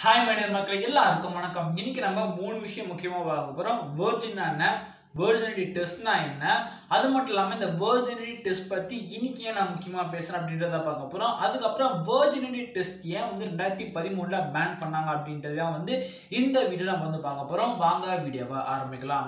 hi my dear மக்களே எல்லாருக்கும் வணக்கம் இன்னைக்கு நம்ம மூணு விஷயம் முக்கியமாக பார்க்க போகிறோம் வேர்ஜின்னா என்ன வேர்ஜினிட்டி டெஸ்ட்னா என்ன அது மட்டும் இல்லாமல் இந்த வேர்ஜினிட்டி டெஸ்ட் பற்றி இன்னைக்கு ஏன் நான் முக்கியமாக பேசுகிறேன் அப்படின்றத பார்க்க போகிறோம் அதுக்கப்புறம் வேர்ஜினிட்டி டெஸ்ட் ஏன் வந்து ரெண்டாயிரத்தி பதிமூணில் பேன் பண்ணாங்க அப்படின்றதான் வந்து இந்த வீடியோ நம்ம வந்து பார்க்க போகிறோம் வாங்க வீடியோவை ஆரம்பிக்கலாம்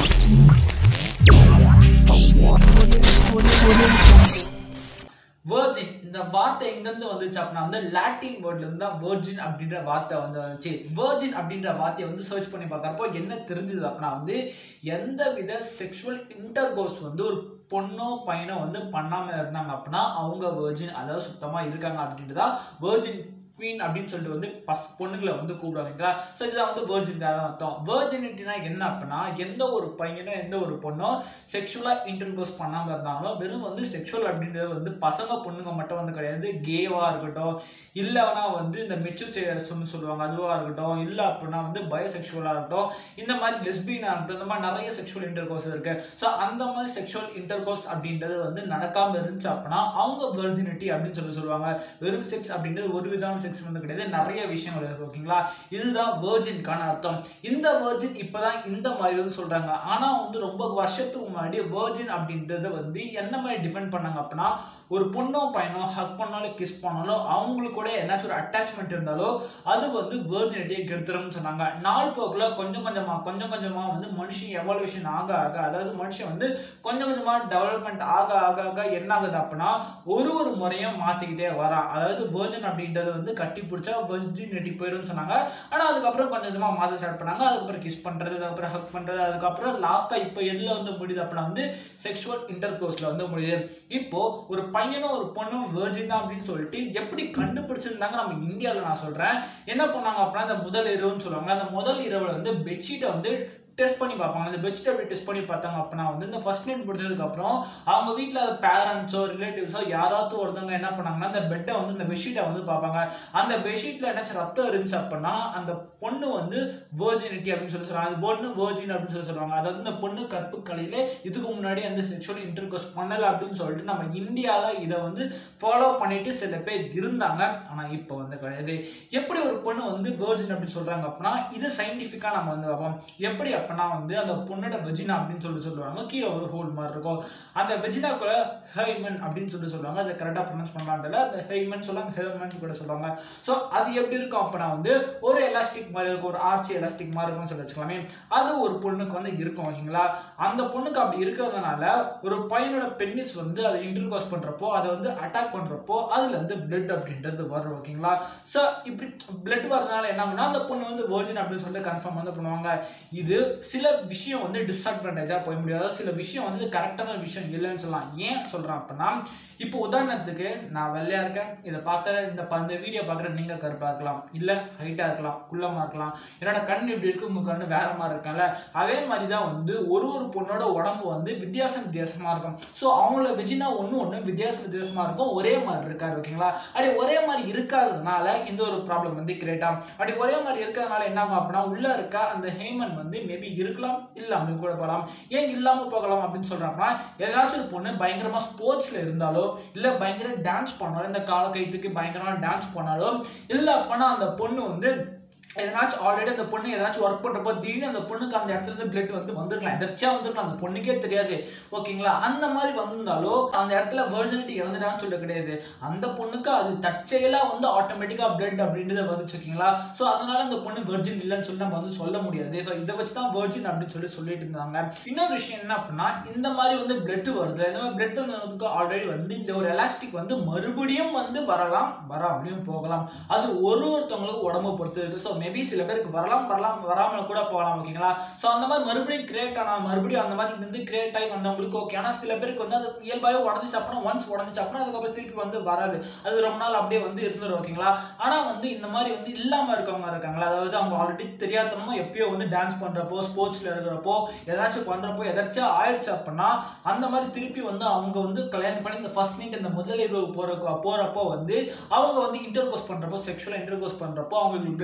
வேர்ஜின் இந்த வார்த்தை எங்கேருந்து வந்துச்சு அப்படின்னா வந்து லாட்டின் வேர்ட்ல இருந்து தான் வேர்ஜின் அப்படின்ற வார்த்தை வந்து வந்துச்சு வேர்ஜின் அப்படின்ற வார்த்தையை வந்து சர்ச் பண்ணி பார்க்குறப்போ என்ன தெரிஞ்சது அப்படின்னா வந்து எந்த வித செக்ஷுவல் இன்டர்கோர்ஸ் வந்து ஒரு பொண்ணோ பையனோ வந்து பண்ணாமல் இருந்தாங்க அப்படின்னா அவங்க வேர்ஜின் அதாவது சுத்தமாக இருக்காங்க அப்படின்றதா வேர்ஜின் குவீன் அப்படின்னு சொல்லிட்டு வந்து பஸ் பொண்ணுங்களை வந்து கூப்பிடுவாங்களா ஸோ இதுதான் வந்து வேர்ஜின் அர்த்தம் வேர்ஜினிட்டினா என்ன அப்படின்னா எந்த ஒரு பையனோ எந்த ஒரு பொண்ணோ செக்ஷுவலாக இன்டர்கோர்ஸ் பண்ணாமல் இருந்தாங்களோ வெறும் வந்து செக்ஷுவல் அப்படின்றது வந்து பசங்க பொண்ணுங்க மட்டும் வந்து கிடையாது கேவாக இருக்கட்டும் இல்லைனா வந்து இந்த மெச்சூர் சொல்லுவாங்க அதுவாக இருக்கட்டும் இல்லை அப்படின்னா வந்து பயோசெக்ஷுவலாக இருக்கட்டும் இந்த மாதிரி லெஸ்பியனாக இருக்கட்டும் இந்த மாதிரி நிறைய செக்ஷுவல் இன்டர்கோர்ஸ் இருக்கு ஸோ அந்த மாதிரி செக்ஷுவல் இன்டர்கோர்ஸ் அப்படின்றது வந்து நடக்காமல் இருந்துச்சு அப்படின்னா அவங்க வெர்ஜினிட்டி அப்படின்னு சொல்லி சொல்லுவாங்க வெறும் செக்ஸ் அப்படின்றது ஒரு விதமான செக்ஸ் வந்து கிடையாது நிறைய விஷயங்கள் இருக்கு ஓகேங்களா இதுதான் வேர்ஜின்கான அர்த்தம் இந்த வேர்ஜின் இப்போதான் இந்த மாதிரி வந்து சொல்றாங்க ஆனால் வந்து ரொம்ப வருஷத்துக்கு முன்னாடி வேர்ஜின் அப்படின்றத வந்து என்ன மாதிரி டிஃபைன் பண்ணாங்க அப்படின்னா ஒரு பொண்ணோ பையனோ ஹக் பண்ணாலும் கிஸ் பண்ணாலும் அவங்களுக்கு கூட ஏதாச்சும் ஒரு அட்டாச்மெண்ட் இருந்தாலோ அது வந்து வேர்ஜினிட்டியை கெடுத்துரும்னு சொன்னாங்க நாள் போக்கில் கொஞ்சம் கொஞ்சமாக கொஞ்சம் கொஞ்சமாக வந்து மனுஷன் எவாலுவேஷன் ஆக ஆக அதாவது மனுஷன் வந்து கொஞ்சம் கொஞ்சமாக டெவலப்மெண்ட் ஆக ஆக ஆக என்ன ஆகுது அப்படின்னா ஒரு ஒரு முறையும் மாற்றிக்கிட்டே வரான் அதாவது வேர்ஜன் அப்படின்றது வந்து கட்டி பிடிச்சா வெர்ஜினிட்டி போயிடும்னு சொன்னாங்க ஆனால் அதுக்கப்புறம் கொஞ்சம் கொஞ்சமாக மாத ஸ்டார்ட் பண்ணாங்க அதுக்கப்புறம் கிஸ் பண்ணுறது அதுக்கப்புறம் ஹக் பண்ணுறது அதுக்கப்புறம் லாஸ்ட்டாக இப்போ எதில் வந்து முடியுது அப்படின்னா வந்து செக்ஷுவல் இன்டர்கோர்ஸில் வந்து முடியுது இப்போ ஒரு பையனும் ஒரு பொண்ணும் வேர்ஜின் தான் அப்படின்னு சொல்லிட்டு எப்படி கண்டுபிடிச்சிருந்தாங்க நம்ம இந்தியாவில் நான் சொல்கிறேன் என்ன பண்ணாங்க அப்படின்னா அந்த முதல் இரவுன்னு சொல்லுவாங்க அந்த முதல் இரவில் வந்து பெட்ஷீட்டை வந்து டெஸ்ட் பண்ணி பார்ப்பாங்க அந்த பெட்ஷீட் அப்படி டெஸ்ட் பண்ணி பார்த்தாங்க அப்படின்னா வந்து இந்த ஃபர்ஸ்ட் நைட் முடிச்சதுக்கப்புறம் அவங்க வீட்டில் பேரண்ட்ஸோ ரிலேட்டிவ்ஸோ யாராவது ஒருத்தவங்க என்ன பண்ணாங்கன்னா அந்த பெட்டை வந்து இந்த பெட்ஷீட்டை வந்து பார்ப்பாங்க அந்த பெட்ஷீட்டில் என்னாச்சும் ரத்தம் இருந்துச்சு அப்படின்னா அந்த பொண்ணு வந்து வேர்ஜினிட்டி அப்படின்னு சொல்லி சொல்லுவாங்க அது பொண்ணு வேர்ஜின் அப்படின்னு சொல்லி சொல்லுவாங்க அதாவது இந்த பொண்ணு கற்பு கலையில இதுக்கு முன்னாடி அந்த செக்ஷுவல் இன்டர்கோர்ஸ் பண்ணலை அப்படின்னு சொல்லிட்டு நம்ம இந்தியாவில் இதை வந்து ஃபாலோ பண்ணிட்டு சில பேர் இருந்தாங்க ஆனால் இப்போ வந்து கிடையாது எப்படி ஒரு பொண்ணு வந்து வேர்ஜின் அப்படின்னு சொல்கிறாங்க அப்படின்னா இது சயின்டிஃபிக்காக நம்ம வந்து பார்ப்போம் எப்படி அப்படின்னா வந்து அந்த பொண்ணோட வெஜினா அப்படின்னு சொல்லி சொல்லுவாங்க கீழே ஒரு ஹோல் மாதிரி இருக்கும் அந்த வெஜினாக்குள்ள ஹெய்மன் அப்படின்னு சொல்லி சொல்லுவாங்க அதை கரெக்டாக ப்ரொனவுன்ஸ் பண்ணலான்றல அந்த ஹெய்மன் சொல்லுவாங்க ஹெய்மன் கூட சொல்லுவாங்க ஸோ அது எப்படி இருக்கும் அப்படின்னா வந்து ஒரு எலாஸ்டிக் மாதிரி இருக்கும் ஒரு ஆர்ச்சி எலாஸ்டிக் மாதிரி இருக்கும்னு சொல்லி வச்சுக்கலாமே அது ஒரு பொண்ணுக்கு வந்து இருக்கும் ஓகேங்களா அந்த பொண்ணுக்கு அப்படி இருக்கிறதுனால ஒரு பையனோட பென்னிஸ் வந்து அதை இன்டர்கோஸ் பண்ணுறப்போ அதை வந்து அட்டாக் பண்ணுறப்போ அதில் வந்து பிளட் அப்படின்றது வரும் ஓகேங்களா ஸோ இப்படி பிளட் வர்றதுனால என்ன ஆகும்னா அந்த பொண்ணு வந்து வேர்ஜின் அப்படின்னு சொல்லிட்டு கன்ஃபார்ம் வந்து பண்ணுவாங்க இது சில விஷயம் வந்து டிஸ்அட்வான்டேஜாக போய் முடியாது அதாவது சில விஷயம் வந்து கரெக்டான விஷயம் இல்லைன்னு சொல்லலாம் ஏன் சொல்கிறேன் அப்படின்னா இப்போ உதாரணத்துக்கு நான் வெள்ளையாக இருக்கேன் இதை பார்க்குற இந்த ப- இந்த வீடியோ பார்க்குற நீங்கள் கருப்பாக இருக்கலாம் இல்லை ஹைட்டாக இருக்கலாம் குள்ளமாக இருக்கலாம் என்னோட கண் இப்படி இருக்கு உங்கள் கண் வேற மாதிரி இருக்கல அதே மாதிரி தான் வந்து ஒரு ஒரு பொண்ணோட உடம்பு வந்து வித்தியாசம் வித்தியாசமாக இருக்கும் ஸோ அவங்களோட வெஜினா ஒன்று ஒன்று வித்தியாசம் வித்தியாசமாக இருக்கும் ஒரே மாதிரி இருக்காது ஓகேங்களா அப்படி ஒரே மாதிரி இருக்காததுனால இந்த ஒரு ப்ராப்ளம் வந்து கிரியேட் ஆகும் அப்படி ஒரே மாதிரி இருக்கிறதுனால என்ன ஆகும் அப்படின்னா உள்ளே இருக்க அந்த ஹேமன் வந்து மேபி இருக்கலாம் இல்லாமல் கூட போகலாம் ஏன் இல்லாமல் போகலாம் அப்படின்னு சொல்கிறாங்கன்னா ஏதாச்சும் ஒரு பொண்ணு பயங்கரமாக ஸ்போர்ட்ஸில் இருந்தாலோ இல்லை பயங்கர டான்ஸ் பண்ணாலும் இந்த கால கைத்துக்கு பயங்கரமாக டான்ஸ் பண்ணாலோ இல்லை அப்போனா அந்த பொண்ணு வந்து எதனாச்சும் ஆல்ரெடி அந்த பொண்ணு ஏதாச்சும் ஒர்க் பண்ணுறப்போ திடீர்னு அந்த பொண்ணுக்கு அந்த இடத்துல இருந்து பிளட் வந்து வந்திருக்கலாம் எதாச்சியாக வந்திருக்கலாம் அந்த பொண்ணுக்கே தெரியாது ஓகேங்களா அந்த மாதிரி வந்திருந்தாலோ அந்த இடத்துல வெர்ஜினிட்டி இறந்துட்டான்னு சொல்ல கிடையாது அந்த பொண்ணுக்கு அது தற்செயலாக வந்து ஆட்டோமேட்டிக்காக பிளட் அப்படின்றத வந்துச்சு ஓகேங்களா ஸோ அதனால அந்த பொண்ணு வெர்ஜின் இல்லைன்னு சொல்லி நம்ம வந்து சொல்ல முடியாது ஸோ இதை வச்சு தான் வெர்ஜின் அப்படின்னு சொல்லி சொல்லிட்டு இருந்தாங்க இன்னொரு விஷயம் என்ன அப்படின்னா இந்த மாதிரி வந்து பிளட் வருது இந்த மாதிரி பிளட் வந்ததுக்கு ஆல்ரெடி வந்து இந்த ஒரு எலாஸ்டிக் வந்து மறுபடியும் வந்து வரலாம் வராமலையும் போகலாம் அது ஒரு ஒருத்தவங்களுக்கு உடம்பு பொறுத்து இருக்கு ஸோ மேபி சில பேருக்கு வரலாம் வரலாம் வராமல் கூட போகலாம் ஓகேங்களா ஸோ அந்த மாதிரி மறுபடியும் கிரியேட் ஆனா மறுபடியும் அந்த மாதிரி வந்து கிரியேட் ஆகி வந்தவங்களுக்கு ஓகே ஆனால் சில பேருக்கு வந்து அது இயல்பாகவே உடஞ்சிச்சு அப்படின்னா ஒன்ஸ் உடஞ்சிச்சு அப்படின்னா அதுக்கப்புறம் திருப்பி வந்து வராது அது ரொம்ப நாள் அப்படியே வந்து இருந்துரும் ஓகேங்களா ஆனால் வந்து இந்த மாதிரி வந்து இல்லாமல் இருக்கவங்க இருக்காங்களா அதாவது அவங்க ஆல்ரெடி தெரியாதனமா எப்பயோ வந்து டான்ஸ் பண்ணுறப்போ ஸ்போர்ட்ஸில் இருக்கிறப்போ ஏதாச்சும் பண்ணுறப்போ ஏதாச்சும் ஆயிடுச்சு அப்படின்னா அந்த மாதிரி திருப்பி வந்து அவங்க வந்து கல்யாணம் பண்ணி இந்த ஃபர்ஸ்ட் நைட் இந்த முதல் இரவு போகிற போகிறப்போ வந்து அவங்க வந்து இன்டர்கோர்ஸ் பண்ணுறப்போ செக்ஷுவலாக இன்டர்கோர்ஸ் பண்ணுறப்போ அவங்களுக்கு பிளட் வரா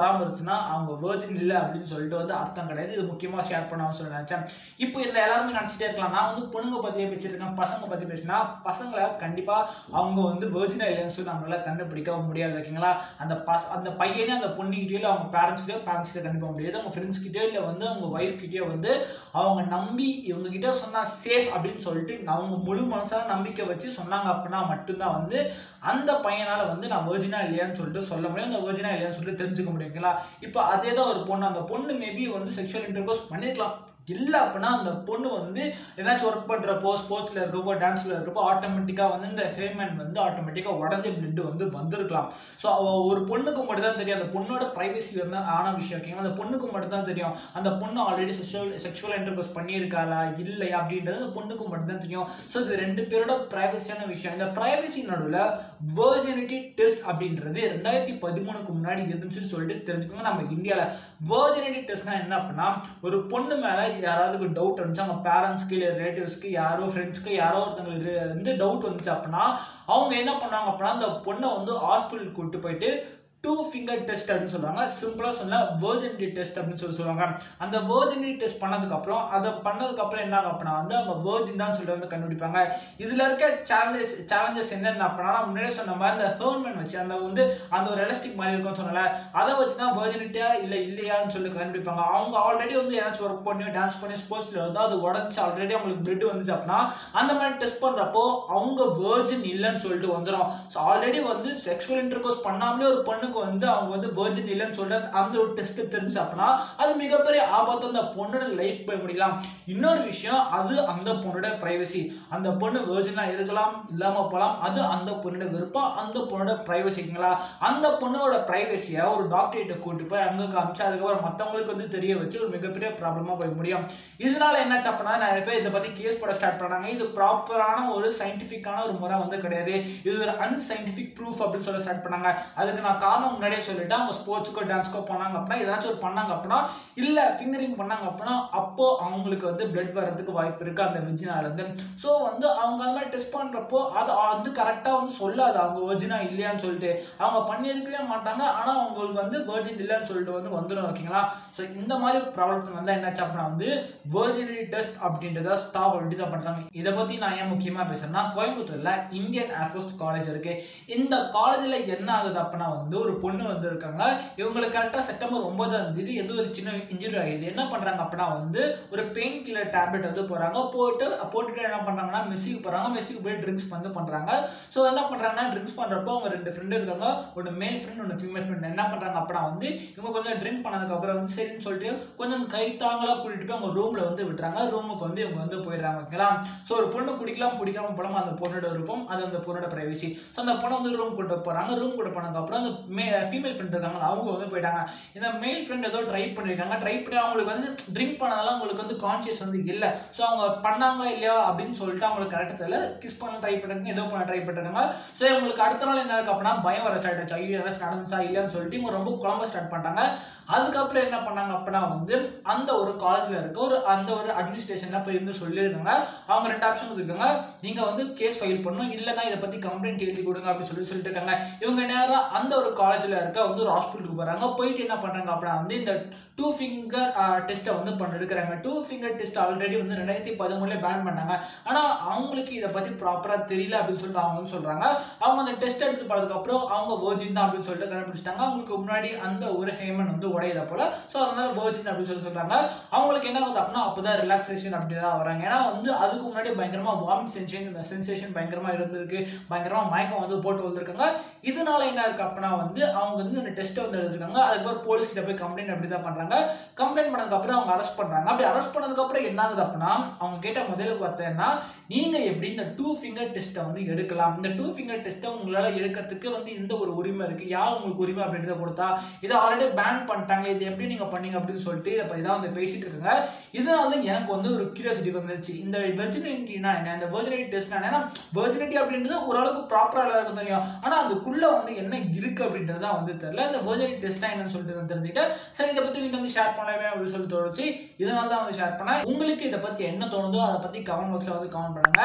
வராமல் இருந்துச்சுன்னா அவங்க வேர்ஜின் இல்லை அப்படின்னு சொல்லிட்டு வந்து அர்த்தம் கிடையாது இது முக்கியமாக ஷேர் பண்ணாமல் சொல்ல நினச்சேன் இப்போ இந்த எல்லாருமே நினச்சிட்டே இருக்கலாம் நான் வந்து பொண்ணுங்க பற்றியே பேசிட்டு இருக்கேன் பசங்க பற்றி பேசினா பசங்களை கண்டிப்பாக அவங்க வந்து வேர்ஜினா இல்லைன்னு சொல்லி நம்மளால கண்டுபிடிக்க முடியாது ஓகேங்களா அந்த பச அந்த பையனே அந்த பொண்ணுக்கிட்டயோ இல்லை அவங்க பேரண்ட்ஸ்கிட்டயோ பேரண்ட்ஸ் கிட்ட கண்டிப்பாக முடியாது அவங்க ஃப்ரெண்ட்ஸ் கிட்டயோ இல்லை வந்து அவங்க ஒய்ஃப் கிட்டயோ வந்து அவங்க நம்பி இவங்க கிட்ட சொன்னா சேஃப் அப்படின்னு சொல்லிட்டு அவங்க முழு மனசால நம்பிக்கை வச்சு சொன்னாங்க அப்படின்னா மட்டும்தான் வந்து அந்த பையனால வந்து நான் வேர்ஜினா இல்லையான்னு சொல்லிட்டு சொல்ல முடியும் அந்த வேர்ஜினா இல்லையான்னு சொல்லிட்டு தெரிஞ்சுக்க முடியும் ஓகேங்களா இப்போ அதே தான் ஒரு பொண்ணு அந்த பொண்ணு மேபி வந்து செக்ஷுவல் இன்டர்கோர்ஸ் பண்ணிருக்கலாம் இல்லை அப்படின்னா அந்த பொண்ணு வந்து ஏதாச்சும் ஒர்க் பண்ணுறப்போ ஸ்போர்ட்ஸில் இருக்கப்போ டான்ஸில் இருக்கப்போ ஆட்டோமேட்டிக்காக வந்து இந்த ஹேமன் வந்து ஆட்டோமேட்டிக்காக உடஞ்சி பிளட் வந்து வந்திருக்கலாம் ஸோ அவள் ஒரு பொண்ணுக்கு மட்டும் தான் தெரியும் அந்த பொண்ணோட ப்ரைவசி வந்து ஆன விஷயம் ஓகேங்களா அந்த பொண்ணுக்கு மட்டும் தான் தெரியும் அந்த பொண்ணு ஆல்ரெடி செக்ஷுவல் செக்ஷுவல் இன்டர்கோர்ஸ் பண்ணியிருக்காளா இல்லையா அப்படின்றது அந்த பொண்ணுக்கு மட்டும் தான் தெரியும் ஸோ இது ரெண்டு பேரோட ப்ரைவசியான விஷயம் இந்த ப்ரைவசி நடுவில் வேர்ஜினிட்டி டெஸ்ட் அப்படின்றது ரெண்டாயிரத்தி பதிமூணுக்கு முன்னாடி இருந்துச்சுன்னு சொல்லிட்டு தெரிஞ்சுக்கோங்க நம்ம இந்தியாவில் வேர்ஜினிட்டி டெஸ்ட்னா என்ன அப்படின்னா ஒரு பொண்ணு மேலே யாராவது டவுட் வந்துச்சு அவங்க பேரண்ட்ஸ்க்கு இல்லை ரிலேட்டிவ்ஸ்க்கு யாரோ ஃப்ரெண்ட்ஸ்க்கு யாரோ ஒருத்தங்களுக்கு வந்து டவுட் வந்துச்சு அப்படின்னா அவங்க என்ன பண்ணாங்க அப்படின்னா அந்த பொண்ணை வந்து ஹாஸ்பிட்டல் கூப்பிட்டு போயிட்டு டூ ஃபிங்கர் டெஸ்ட் அப்படின்னு சொல்லுவாங்க சிம்பிளாக சொன்னா வேர்ஜினிட்டி டெஸ்ட் அப்படின்னு சொல்லி சொல்லுவாங்க அந்த வேர்ஜினிட்டி டெஸ்ட் பண்ணதுக்கப்புறம் அதை பண்ணதுக்கப்புறம் என்ன ஆகும் அப்படின்னா வந்து அவங்க வேர்ஜின் தான் சொல்லிட்டு வந்து கண்டுபிடிப்பாங்க இதில் இருக்க சேலஞ்சஸ் சேலஞ்சஸ் என்னென்ன அப்படின்னா நான் முன்னாடியே சொன்ன மாதிரி அந்த ஹேர்மன் வச்சு அந்த வந்து அந்த ஒரு எலஸ்டிக் மாதிரி இருக்கும்னு சொன்னல அதை வச்சு தான் வேர்ஜினிட்டியா இல்லை இல்லையான்னு சொல்லி கண்டுபிடிப்பாங்க அவங்க ஆல்ரெடி வந்து ஏதாச்சும் ஒர்க் பண்ணி டான்ஸ் பண்ணி ஸ்போர்ட்ஸில் வந்து அது உடஞ்சி ஆல்ரெடி அவங்களுக்கு பிளட் வந்துச்சு அப்படின்னா அந்த மாதிரி டெஸ்ட் பண்ணுறப்போ அவங்க வேர்ஜின் இல்லைன்னு சொல்லிட்டு வந்துடும் ஸோ ஆல்ரெடி வந்து செக்ஷுவல் இன்டர்கோர்ஸ் பண்ணாமலே ஒரு பொண்ணுக்கு வந்து அவங்க வந்து வேர்ஜின் இல்லைன்னு சொல்லிட்டு அந்த ஒரு டெஸ்ட் தெரிஞ்சு அப்படின்னா அது மிகப்பெரிய ஆபத்து அந்த பொண்ணோட லைஃப் போய் முடியலாம் இன்னொரு விஷயம் அது அந்த பொண்ணோட பிரைவசி அந்த பொண்ணு வேர்ஜினா இருக்கலாம் இல்லாம போகலாம் அது அந்த பொண்ணோட விருப்பம் அந்த பொண்ணோட பிரைவசிங்களா அந்த பொண்ணோட பிரைவசியை ஒரு டாக்டர்கிட்ட கூட்டு போய் அங்க காமிச்சு அதுக்கப்புறம் மற்றவங்களுக்கு வந்து தெரிய வச்சு ஒரு மிகப்பெரிய ப்ராப்ளமா போய் முடியும் இதனால என்னாச்சு அப்படின்னா நிறைய பேர் இதை பத்தி கேஸ் போட ஸ்டார்ட் பண்ணாங்க இது ப்ராப்பரான ஒரு சயின்டிஃபிக்கான ஒரு முறை வந்து கிடையாது இது ஒரு அன்சைன்டிஃபிக் ப்ரூஃப் அப்படின்னு சொல்ல ஸ்டார்ட் பண்ணாங்க அதுக்கு நான் காரணம் முன்னாடியே சொல்லிட்டு அவங்க ஸ்போர்ட்ஸுக்கோ டான்ஸ்க்கோ போனாங்க அப்படின்னா ஏதாச்சும் ஒரு பண்ணாங்க அப்படின்னா இல்லை ஃபிங்கரிங் பண்ணாங்க அப்படின்னா அப்போ அவங்களுக்கு வந்து பிளட் வர்றதுக்கு வாய்ப்பு இருக்கு அந்த விஜினால இருந்து ஸோ வந்து அவங்க அந்த மாதிரி டெஸ்ட் பண்றப்போ அது வந்து கரெக்டாக வந்து சொல்லாது அவங்க வெர்ஜினா இல்லையான்னு சொல்லிட்டு அவங்க பண்ணியிருக்கவே மாட்டாங்க ஆனால் அவங்களுக்கு வந்து வெர்ஜின் இல்லைன்னு சொல்லிட்டு வந்து வந்துடும் ஓகேங்களா ஸோ இந்த மாதிரி ப்ராப்ளம் வந்து என்னாச்சு அப்படின்னா வந்து வெர்ஜினிட்டி டெஸ்ட் அப்படின்றத ஸ்டாப் அப்படி தான் பண்ணுறாங்க இதை பற்றி நான் ஏன் முக்கியமாக பேசுறேன்னா கோயம்புத்தூரில் இந்தியன் ஏர்ஃபோர்ஸ் காலேஜ் இருக்கு இந்த காலேஜில் என்ன ஆகுது அப்படின்னா வந்து ஒரு பொண்ணு வந்து இருக்காங்க இவங்களுக்கு கரெக்டாக செப்டம்பர் ஒன்பதாம் தேதி எந்த ஒரு சின்ன இன்ஜுரி ஆகுது என்ன பண்ணுறாங்க அப்படின்னா வந்து ஒரு பெயின் கில்லர் டேப்லெட் வந்து போகிறாங்க போட்டு போட்டுட்டு என்ன பண்ணுறாங்கன்னா மெஸ்ஸிக்கு போகிறாங்க மெஸ்ஸிக்கு போய் ட்ரிங்க்ஸ் வந்து பண்ணுறாங்க ஸோ என்ன பண்ணுறாங்கன்னா ட்ரிங்க்ஸ் பண்ணுறப்போ அவங்க ரெண்டு ஃப்ரெண்டு இருக்காங்க ஒன்று மேல் ஃப்ரெண்ட் ஒன்று ஃபீமேல் ஃப்ரெண்ட் என்ன பண்ணுறாங்க அப்படின்னா வந்து இவங்க கொஞ்சம் ட்ரிங்க் பண்ணதுக்கப்புறம் வந்து சரின்னு சொல்லிட்டு கொஞ்சம் கை தாங்களாக கூட்டிட்டு போய் அவங்க ரூமில் வந்து விட்டுறாங்க ரூமுக்கு வந்து இவங்க வந்து போயிடுறாங்க ஓகேங்களா ஸோ ஒரு பொண்ணு குடிக்கலாம் பிடிக்காம போலாம அந்த பொண்ணோட விருப்பம் அது அந்த பொண்ணோட பிரைவசி ஸோ அந்த பொண்ணை வந்து ரூம் கூட்டு போகிறாங்க ரூம் கூட்டு போனதுக்கப்புறம் அந்த மே ஃபீமேல் ஃப்ரெண்ட் இருக்காங்க அவங்க வந்து போயிட்டாங்க இந்த மேல் ஃப்ரெண்ட் ஏதோ ட்ரை பண்ணியிருக்காங்க ட்ரை பண்ணி அவங்களுக்கு வந்து ட்ரிங்க் பண்ணதால அவங்களுக்கு வந்து கான்ஷியஸ் வந்து இல்லை ஸோ அவங்க பண்ணாங்களா இல்லையா அப்படின்னு சொல்லிட்டு அவங்களுக்கு கரெக்டாக தெரியல கிஸ் பண்ண ட்ரை பண்ணிருக்காங்க ஏதோ பண்ண ட்ரை பண்ணிருக்காங்க ஸோ இவங்களுக்கு அடுத்த நாள் என்ன இருக்கு அப்படின்னா பயம் வர ஸ்டார்ட் ஆச்சு ஐயோ ஏதாச்சும் நடந்துச்சா இல்லையான்னு சொல்லிட்டு இவங்க ரொம்ப குழம்ப ஸ்டார்ட் பண்ணிட்டாங்க அதுக்கப்புறம் என்ன பண்ணாங்க அப்படின்னா வந்து அந்த ஒரு காலேஜில் இருக்க ஒரு அந்த ஒரு அட்மினிஸ்ட்ரேஷனில் போய் இருந்து சொல்லியிருக்காங்க அவங்க ரெண்டு ஆப்ஷன் கொடுத்துருக்காங்க நீங்கள் வந்து கேஸ் ஃபைல் பண்ணணும் இல்லைன்னா இதை பற்றி கம்ப்ளைண்ட் எழுதி கொடுங்க அப்படின்னு சொல்லி சொல்லிட்டு இருக்காங்க இவங்க நேராக அந்த ஒரு காலேஜில் இருக்க வந்து ஒரு ஹாஸ்பிட்டலுக்கு போகிறாங்க போயிட்டு என்ன பண்ணுறாங்க அப்படின்னா வந்து இந்த டூ ஃபிங்கர் டெஸ்ட்டை வந்து பண்ண எடுக்கிறாங்க டூ ஃபிங்கர் டெஸ்ட் ஆல்ரெடி வந்து ரெண்டாயிரத்தி பதிமூணுல பேன் பண்ணாங்க ஆனால் அவங்களுக்கு இதை பற்றி ப்ராப்பராக தெரியல அப்படின்னு சொல்லிட்டு அவங்க வந்து சொல்கிறாங்க அவங்க அந்த டெஸ்ட் எடுத்து பார்த்ததுக்கப்புறம் அவங்க வேர்ஜின் தான் அப்படின்னு சொல்லிட்டு கண்டுபிடிச்சிட்டாங்க அவங்களுக்கு முன்னாடி அந்த ஒரு ஹேமன் வந்து உடையத போல ஸோ அதனால வேர்ஜின் அப்படின்னு சொல்லி சொல்கிறாங்க அவங்களுக்கு என்ன ஆகுது அப்படின்னா அப்போ தான் ரிலாக்ஸேஷன் அப்படி தான் வராங்க ஏன்னா வந்து அதுக்கு முன்னாடி பயங்கரமாக வாமிட் சென்சேஷன் சென்சேஷன் பயங்கரமாக இருந்திருக்கு பயங்கரமாக மயக்கம் வந்து போட்டு வந்திருக்காங்க இதனால என்ன இருக்கு அப்படின்னா வந்து அவங்க வந்து இந்த டெஸ்ட்டை வந்து எடுத்துருக்காங்க அதுக்கப்புறம் போலீஸ் கிட்ட போய் கம்ப்ளைண்ட் அப்படி தான் பண்ணுறாங்க கம்ப்ளைண்ட் பண்ணதுக்கப்புறம் அவங்க அரெஸ்ட் பண்ணுறாங்க அப்படி அரெஸ்ட் பண்ணதுக்கப்புறம் என்ன ஆகுது அப்படின்னா அவங்க கேட்ட முதல் வார்த்தை என்ன நீங்கள் எப்படி இந்த டூ ஃபிங்கர் டெஸ்ட்டை வந்து எடுக்கலாம் இந்த டூ ஃபிங்கர் டெஸ்ட்டை உங்களால் எடுக்கிறதுக்கு வந்து எந்த ஒரு உரிமை இருக்குது யார் உங்களுக்கு உரிமை அப்படின்றத கொடுத்தா இதை ஆல்ரெடி பேன் பண்ணிட்டாங்க இது எப்படி நீங்கள் பண்ணீங்க அப்படின்னு சொல்லிட்டு இதை பற்றி தான் வந்து பேசிட்டு இருக்காங்க இதனால தான் எனக்கு வந்து ஒரு கியூரியாசிட்டி வந்துருச்சு இந்த வெர்ஜினிட்டினா என்ன இந்த வெர்ஜினிட்டி டெஸ்ட்னா ஏன்னா வெர்ஜினிட்டி அப்படின்றது ஓரளவுக்கு ப்ராப்பராக எல்லாருக்கும் தெரியும் ஆனால் அதுக்குள்ளே வந்து என்ன இருக்குது அப்படின்றது தான் வந்து தெரியல இந்த வெர்ஜினிட்டி டெஸ்ட்னா என்னன்னு சொல்லிட்டு நான் தெரிஞ்சுக்கிட்டேன் சரி இதை பற்றி வீட்டு வந்து ஷேர் பண்ணவே அப்படின்னு சொல்லி தோணுச்சு இதனால தான் வந்து ஷேர் பண்ணேன் உங்களுக்கு இதை பற்றி என்ன தோணுதோ அதை பற்றி கமெண்ட் பாக்ஸில் வந்து கமெண்ட் பண்ணுங்க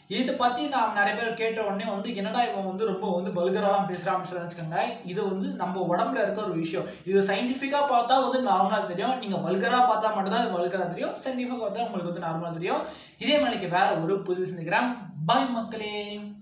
இதை பற்றி நான் நிறைய பேர் கேட்ட உடனே வந்து என்னடா இவன் வந்து ரொம்ப வந்து வல்கராலாம் பேசுகிறான்னு சொல்லி நினச்சிக்கோங்க இது வந்து நம்ம உடம்புல இருக்க ஒரு விஷயம் இது சயின்டிஃபிக்காக பார்த்தா வந்து நார்மலாக தெரியும் நீங்கள் வல்கராக பார்த்தா மட்டும்தான் இது வல்கராக தெரியும் சயின்டிஃபிக்காக பார்த்தா உங்களுக்கு வந்து நார்மலாக தெரியும் இதே மாதிரிக்கு வேற ஒரு புது சந்திக்கிறேன் பாய் மக்களே